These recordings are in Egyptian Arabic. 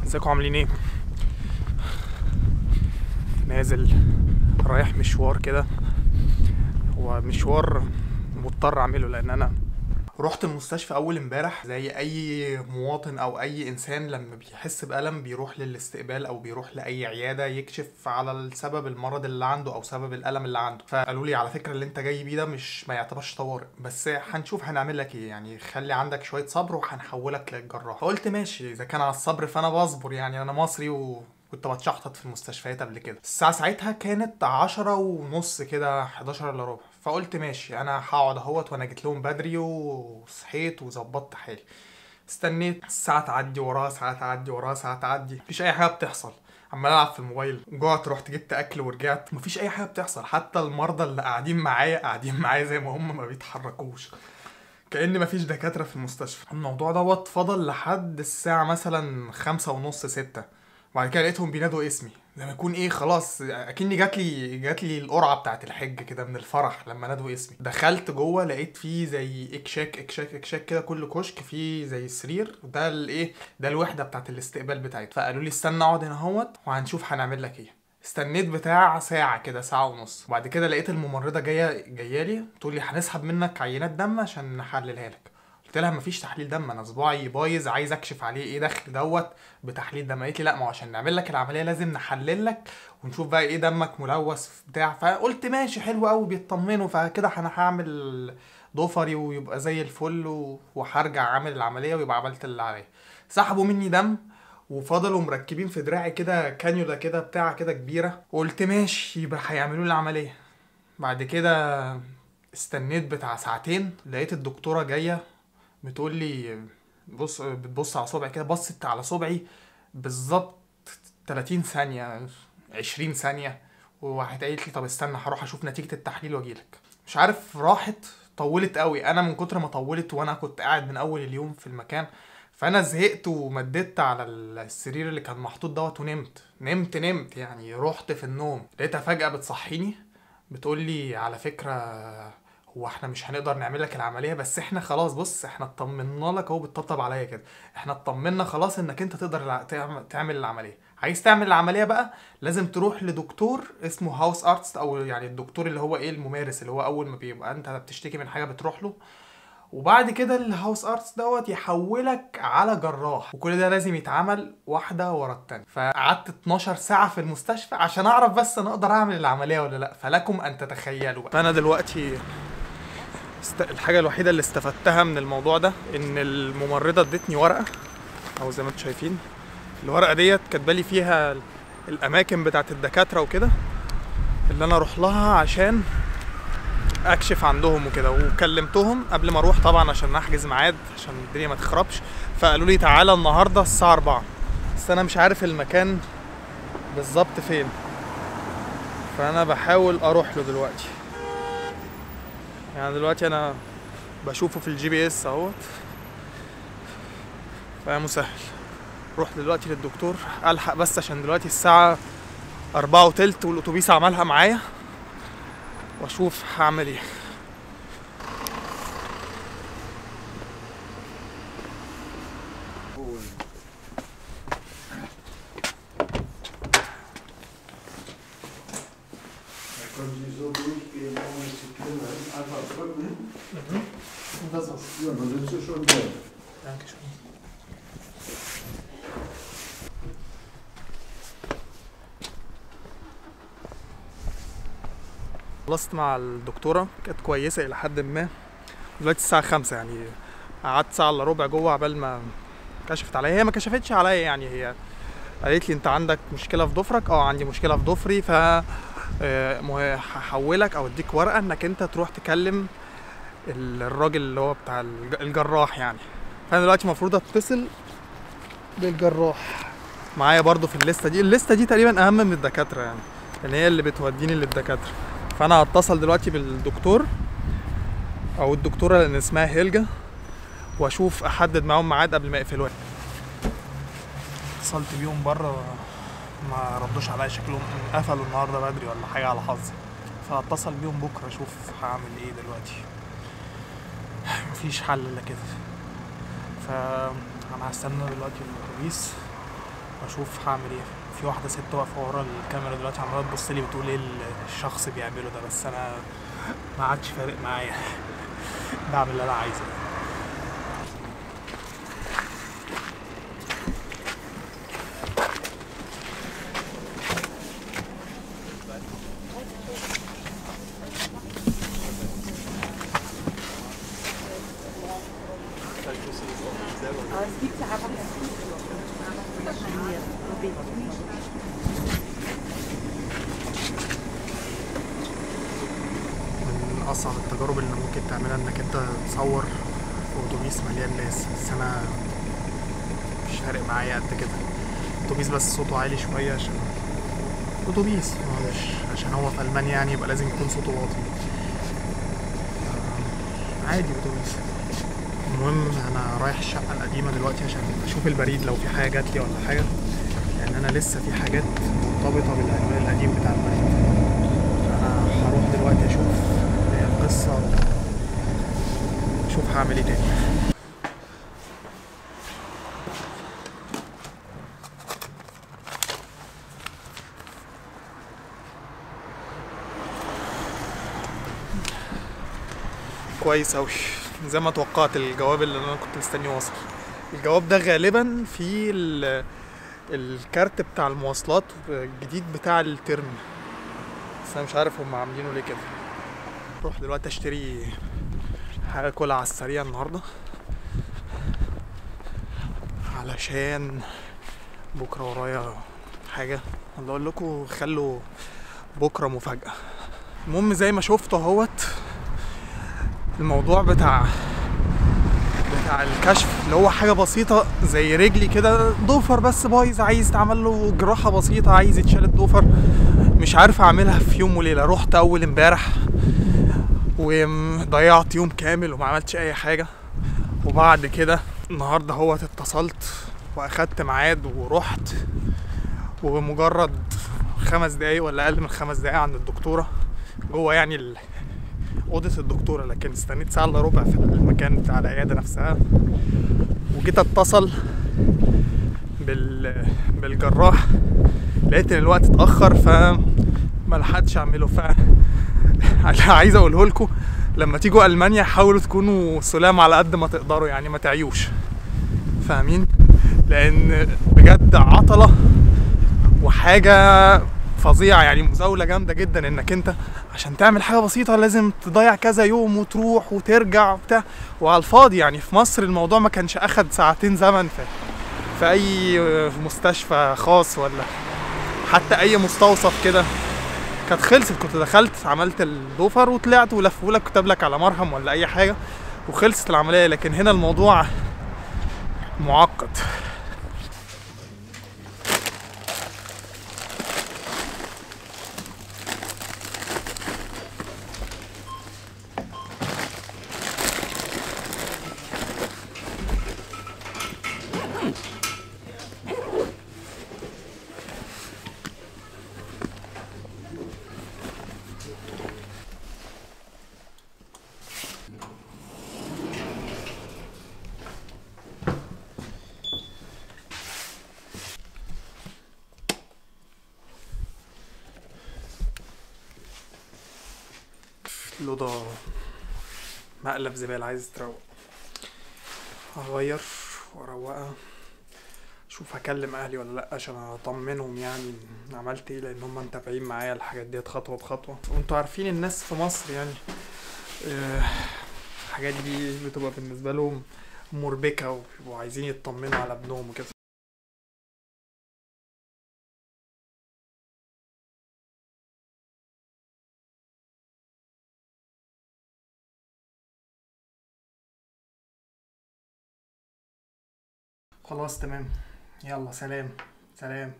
ازيكم عاملين ايه نازل رايح مشوار كده هو مشوار مضطر اعمله لان انا رحت المستشفى اول امبارح زي اي مواطن او اي انسان لما بيحس بالم بيروح للاستقبال او بيروح لاي عياده يكشف على السبب المرض اللي عنده او سبب الالم اللي عنده فقالوا لي على فكره اللي انت جاي بيه ده مش ما يعتبرش طوارئ بس هنشوف هنعمل لك ايه يعني خلي عندك شويه صبر وهنحولك للجراح فقلت ماشي اذا كان على الصبر فانا بصبر يعني انا مصري و كنت بتشحطط في المستشفيات قبل كده الساعة ساعتها كانت عشرة ونص كده 11 الا ربع فقلت ماشي انا هقعد اهوت وانا جيت لهم بدري وصحيت وظبطت حالي استنيت ساعة تعدي وراها ساعة تعدي وراها ساعة تعدي مفيش اي حاجة بتحصل عمال العب في الموبايل جوعت رحت جبت اكل ورجعت مفيش اي حاجة بتحصل حتى المرضى اللي قاعدين معايا قاعدين معايا زي ما هم ما بيتحركوش كأن مفيش دكاترة في المستشفى الموضوع دوت فضل لحد الساعة مثلا خمسة ونص ستة وبعد كده لقيتهم بينادوا اسمي زي ما يكون ايه خلاص اكني جات لي جات لي القرعه بتاعت الحج كده من الفرح لما نادوا اسمي دخلت جوه لقيت فيه زي اكشاك اكشاك اكشاك كده كل كشك فيه زي سرير ده الايه ده الوحده بتاعت الاستقبال بتاعتي فقالوا لي استنى اقعد هنا اهوت وهنشوف هنعمل لك ايه استنيت بتاع ساعة كده ساعة ونص وبعد كده لقيت الممرضة جاية جاية لي تقول لي هنسحب منك عينات دم عشان نحللها لك قلت لها مفيش تحليل دم انا صباعي بايظ عايز اكشف عليه ايه دخل دوت بتحليل دم قالت لي لا ما هو عشان نعمل لك العمليه لازم نحلل لك ونشوف بقى ايه دمك ملوث بتاع فقلت ماشي حلو قوي بيطمنوا فكده انا هعمل ضفري ويبقى زي الفل و- وهرجع اعمل العمليه ويبقى عملت اللي عليا سحبوا مني دم وفضلوا مركبين في دراعي كده كانيولا كده بتاع كده كبيره وقلت ماشي يبقى هيعملوا لي العمليه بعد كده استنيت بتاع ساعتين لقيت الدكتوره جايه بتقول لي بص بتبص على صبعي كده بصت على صبعي بالظبط 30 ثانية 20 ثانية وراحت قالت لي طب استنى هروح اشوف نتيجة التحليل واجيلك مش عارف راحت طولت قوي انا من كتر ما طولت وانا كنت قاعد من اول اليوم في المكان فانا زهقت ومددت على السرير اللي كان محطوط دوت ونمت نمت نمت يعني رحت في النوم لقيتها فجأة بتصحيني بتقول لي على فكرة هو احنا مش هنقدر نعمل لك العمليه بس احنا خلاص بص احنا اطمنا لك اهو بتطبطب عليا كده احنا اطمنا خلاص انك انت تقدر الع- تعم- تعمل العمليه عايز تعمل العمليه بقى لازم تروح لدكتور اسمه هاوس ارتست او يعني الدكتور اللي هو ايه الممارس اللي هو اول ما بيبقى انت بتشتكي من حاجه بتروح له وبعد كده الهاوس ارتس دوت يحولك على جراح وكل ده لازم يتعمل واحده ورا التانية فقعدت 12 ساعه في المستشفى عشان اعرف بس انا اقدر اعمل العمليه ولا لا فلكم ان تتخيلوا بقى فانا دلوقتي است... الحاجة الوحيدة اللي استفدتها من الموضوع ده إن الممرضة ادتني ورقة أو زي ما انتم شايفين الورقة ديت كاتبالي فيها ال- الأماكن بتاعت الدكاترة وكده اللي أنا أروح لها عشان أكشف عندهم وكده وكلمتهم قبل ما أروح طبعا عشان أحجز ميعاد عشان الدنيا ما تخربش فقالوا لي تعالى النهاردة الساعة 4 بس أنا مش عارف المكان بالظبط فين فأنا بحاول أروح له دلوقتي يعني دلوقتي انا بشوفه في الجي بي اس اهوت فيا مسهل رحت دلوقتي للدكتور الحق بس عشان دلوقتي الساعة أربعة وتلت والأتوبيس عملها معايا وأشوف هعمل إيه Können Sie so durchgehen, ohne zu klimmen? Einfach drücken. Das war's. Ja, dann sind Sie schon drin. Dankeschön. خلصت مع الدكتورة كانت كويسة إلى حد ما دلوقتي الساعة خمسة يعني قعدت ساعة إلا ربع جوه عبال ما كشفت عليا هي ما كشفتش عليا يعني هي قالت لي أنت عندك مشكلة في ضفرك اه عندي مشكلة في ضفري ف آه، مه- هحولك أو أديك ورقة إنك أنت تروح تكلم ال- الراجل اللي هو بتاع الج- الجراح يعني فانا دلوقتي المفروض اتصل بالجراح معايا برضو في الليسته دي الليسته دي تقريبا اهم من الدكاتره يعني لان هي اللي بتوديني للدكاتره فانا هتصل دلوقتي بالدكتور او الدكتوره اللي اسمها هيلجا واشوف احدد معاهم ميعاد قبل ما يقفلوا اتصلت بيهم بره ما ردوش عليا شكلهم قفلوا النهارده بدري ولا حاجه على حظي فهتصل بيهم بكره اشوف هعمل ايه دلوقتي مفيش حل الا كده فانا هستنى دلوقتي الاتوبيس واشوف هعمل ايه في واحده ست واقفه ورا الكاميرا دلوقتي عماله تبص لي بتقول ايه الشخص بيعمله ده بس انا ما عادش فارق معايا بعمل اللي انا عايزه Aber es gibt ja einfach hier. من اصعب التجارب اللي ممكن تعملها انك انت تصور في اتوبيس مليان ناس بس انا مش فارق معايا قد كده اتوبيس بس صوته عالي شويه عشان اتوبيس هو مش عشان هو في المانيا يعني يبقى لازم يكون صوته واطي آه، عادي اتوبيس المهم انا رايح الشقه القديمه دلوقتي عشان اشوف البريد لو في حاجه جات لي ولا حاجه لان انا لسه في حاجات مرتبطه بالعنوان القديم بتاع البريد انا هروح دلوقتي اشوف ايه القصه اشوف هعمل ايه تاني كويس اوي زي ما توقعت الجواب اللي انا كنت مستنيه وصل الجواب ده غالبا في ال- الكارت بتاع المواصلات الجديد بتاع الترم بس انا مش عارف هم عاملينه ليه كده اروح دلوقتي اشتري حاجه كلها على السريع النهارده علشان بكره ورايا حاجه اللي اقول لكم خلوا بكره مفاجاه المهم زي ما شفتوا اهوت الموضوع بتاع بتاع الكشف اللي هو حاجه بسيطه زي رجلي كده ضفر بس بايظ عايز تعمل له جراحه بسيطه عايز يتشال الضفر مش عارف اعملها في يوم وليله رحت اول امبارح وضيعت يوم كامل وما عملتش اي حاجه وبعد كده النهارده هو اتصلت واخدت ميعاد ورحت ومجرد خمس دقايق ولا اقل من خمس دقايق عند الدكتوره جوه يعني ال- اوضه الدكتوره لكن استنيت ساعه الا ربع في المكان بتاع العياده نفسها وجيت اتصل بال بالجراح لقيت ان الوقت اتاخر فما لحقتش اعمله ف عايز اقوله لكم لما تيجوا المانيا حاولوا تكونوا سلام على قد ما تقدروا يعني ما تعيوش فاهمين لان بجد عطله وحاجه فظيعه يعني مزاوله جامده جدا انك انت عشان تعمل حاجه بسيطه لازم تضيع كذا يوم وتروح وترجع وبتاع وعلى الفاضي يعني في مصر الموضوع ما كانش اخد ساعتين زمن في في اي مستشفى خاص ولا حتى اي مستوصف كده كانت خلصت كنت دخلت عملت الدوفر وطلعت ولفولك كتب لك على مرهم ولا اي حاجه وخلصت العمليه لكن هنا الموضوع معقد الأوضة مقلب زبالة عايز تروق هغير واروقها اشوف هكلم اهلي ولا لا عشان اطمنهم يعني عملت ايه لان هم متابعين معايا الحاجات ديت خطوه بخطوه وانتوا عارفين الناس في مصر يعني آه، الحاجات دي بتبقى بالنسبه لهم مربكه وبيبقوا عايزين يطمنوا على ابنهم وكده خلاص تمام يلا سلام سلام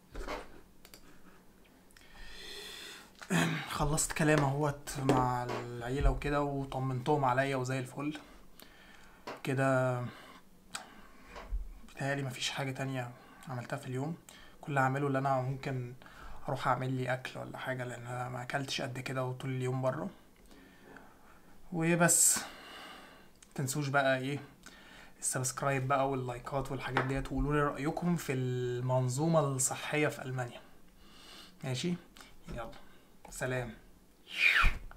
خلصت كلام اهوت مع العيلة وكده وطمنتهم عليا وزي الفل كده بيتهيألي مفيش حاجة تانية عملتها في اليوم كل اللي هعمله اللي انا ممكن اروح اعمل لي اكل ولا حاجة لان انا ما اكلتش قد كده وطول اليوم بره وبس متنسوش بقى ايه السبسكرايب بقى واللايكات والحاجات ديت وقولوا لي رايكم في المنظومه الصحيه في المانيا ماشي يلا سلام